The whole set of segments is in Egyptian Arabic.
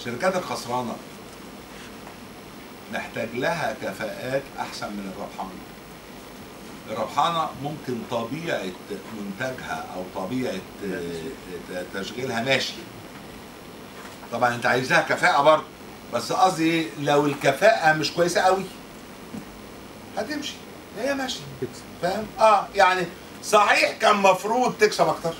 الشركات الخسرانه محتاج لها كفاءات احسن من الربحانه الربحانه ممكن طبيعه منتجها او طبيعه آه، تشغيلها ماشي طبعا انت عايز لها كفاءه برضه بس قصدي إيه؟ لو الكفاءه مش كويسه قوي هتمشي هي ماشيه فاهم اه يعني صحيح كان مفروض تكسب اكتر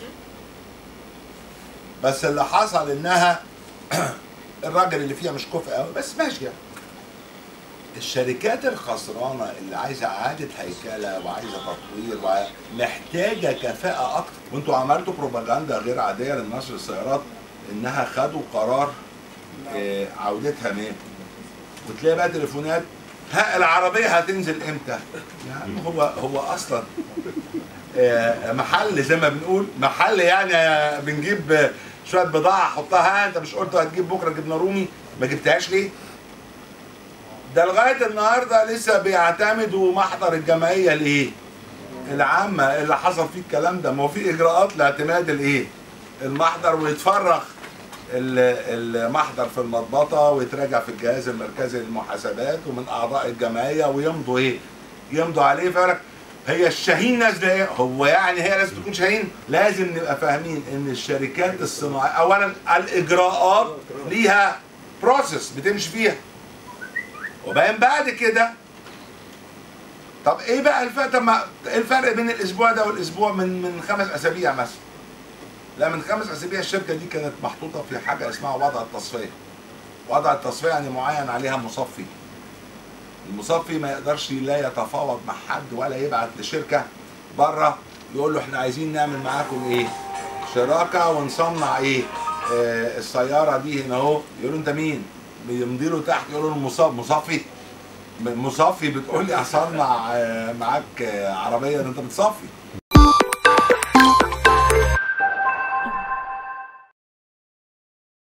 بس اللي حصل انها الراجل اللي فيها مش كفء قوي بس ماشي يعني الشركات الخسرانه اللي عايزه اعاده هيكله وعايزه تطوير ومحتاجه كفاءه اكتر وانتوا عملتوا بروباجندا غير عاديه للنشر السيارات انها خدوا قرار آه، عودتها من وتلاقي بقى تليفونات ها العربيه هتنزل امتى؟ يعني هو هو اصلا آه، محل زي ما بنقول محل يعني آه، بنجيب آه، شويه بضاعه حطها ها انت مش قلت هتجيب بكره جبنه رومي ما جبتهاش ليه؟ ده لغايه النهارده لسه بيعتمدوا محضر الجمعيه الايه؟ العامه اللي حصل فيه الكلام ده ما هو في اجراءات لاعتماد الايه؟ المحضر ويتفرغ ال- المحضر في المضبطه ويتراجع في الجهاز المركزي للمحاسبات ومن اعضاء الجمعيه ويمضوا ايه؟ يمضوا عليه فيقول لك هي الشاهين نازله ايه؟ هو يعني هي لازم تكون شاهين؟ لازم نبقى فاهمين ان الشركات الصناعيه اولا الاجراءات ليها بروسيس بتمشي فيها وبعدين بعد كده طب ايه بقى الفرق طب ما ايه الفرق بين الاسبوع ده والاسبوع من من خمس اسابيع مثلا لا من خمس اسابيع الشركه دي كانت محطوطه في حاجه اسمها وضع التصفيه وضع التصفيه يعني معين عليها مصفي المصفي ما يقدرش لا يتفاوض مع حد ولا يبعت لشركه بره يقول له احنا عايزين نعمل معاكم ايه شراكه ونصنع ايه آه السياره دي هنا اهو يقول له انت مين يمضي له تحت يقول له المصاب مصفي مصفي بتقول لي اصنع آه، معاك آه، عربيه ده انت بتصفي